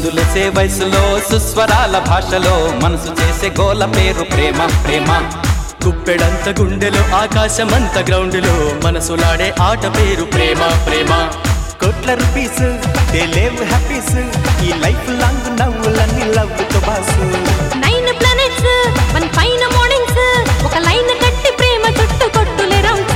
చిందులేసే వయసులో సుస్వరాల భాషలో మనసు చేసే గోల పేరు ప్రేమ ప్రేమ గుప్పెడంత గుండెలో ఆకాశమంత గ్రౌండ్లో మనసులాడే ఆట పేరు ప్రేమ ప్రేమ కోట్ల రూపీస్ దే లేవ్ హ్యాపీస్ ఈ లైఫ్ లాంగ్ నవ్వులన్నీ లవ్ తో బాసు నైన్ ప్లానెట్స్ వన్ పైన మార్నింగ్స్ ఒక లైన్ కట్టి ప్రేమ చుట్టూ కొట్టులే రౌండ్స్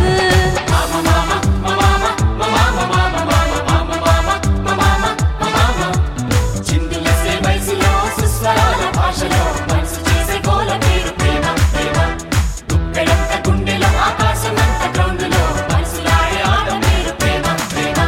చిందులేసే వయసులో సుస్వరాల భాషలో మనసు చేసే గోల పేరు ప్రేమ ప్రేమ గుప్పెడంత గుండెలో ఆకాశమంత గ్రౌండ్లో మనసులాడే ఆట పేరు ప్రేమ ప్రేమ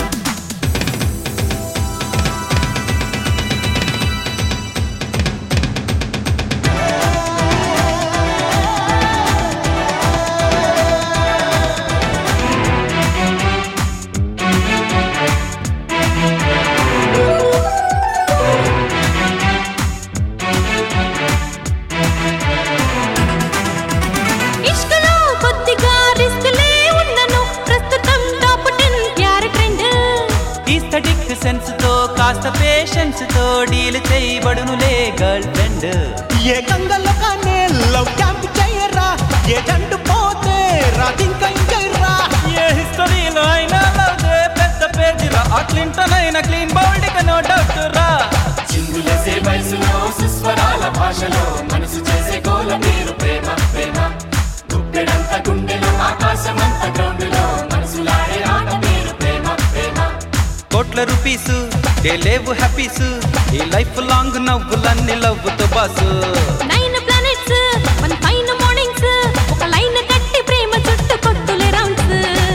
ఇష్కలో కొద్దిగా రిస్క్లే ఉన్నను ప్రస్తుతం టాప్ టెన్ ప్యార్ ట్రెండ్ ఈస్థటిక్ సెన్స్ తో కాస్త పేషెన్స్ తో డీల్ చేయబడునులే గర్ల్ ఫ్రెండ్ ఏ గంగలో కానీ లవ్ క్యాంప్ చేయరా ఏ జంటు పోతే రాధింకా ఇంకైరా ఏ హిస్టరీలో అయినా లవ్ పెద్ద పేజీలో ఆ క్లింటన్ అయిన క్లీన్ బౌల్డ్ నో డౌట్ రా చిందులేసే వయసులో సుస్వరాల భాషలో మనసు చేసే గోల పేరు ప్రేమ ప్రేమ గుప్పెడంత గుండెలో ఆకాశమంత గ్రౌండ్లో మనసులాడే ఆట పేరు ప్రేమ ప్రేమ కోట్ల రూపీసు ఏ లేవు హ్యాపీసు ఈ లైఫ్ లాంగ్ నవ్వులన్నీ లవ్వుతో బాసు నైన్ ప్లానెట్స్ వన్ పైన మార్నింగ్స్ ఒక లైన్ కట్టి ప్రేమ చుట్టూ కొట్టులే రౌండ్స్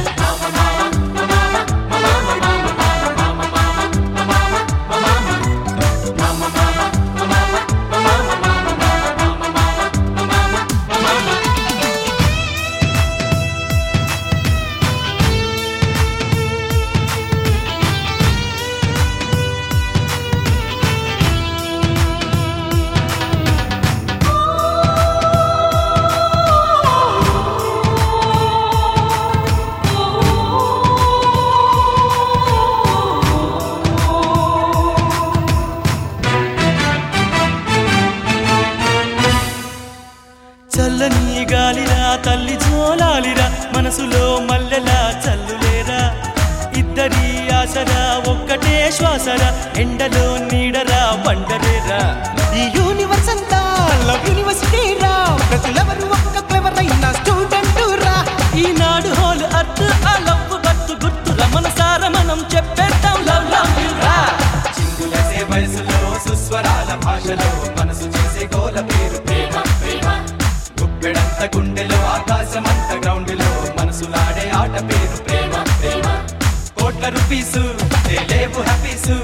చల్లని గాలిరా తల్లి జోలాలిరా మనసులో మల్లెలా చల్లులేరా ఇద్దరి ఆసరా ఒక్కటే శ్వాసరా ఎండలో నీడరా వండరేరా ఈ యూనివర్స్ అంతా లవ్ యూనివర్సిటీ రా ప్రజలెవరు ఒక్క క్లెవర్ అయిన స్టూడెంట్ రా ఈనాడు హోల్ అర్త్ ఆ లవ్ బట్టు గుర్తురా మనసార మనం చెప్పేద్దాం లవ్ లవ్ యు రా చిందులసే వయసులో సుస్వరాల భాషలో మనసు చేసే గోల పేరు ప్రేమ ప్రేమ గుప్పెడంత గుండెలో ఆకాశమంత గ్రౌండ్లో మనసులాడే ఆట పేరు ప్రేమ ప్రేమ కోట్ల రూపీసు లేవు హ్యాపీసు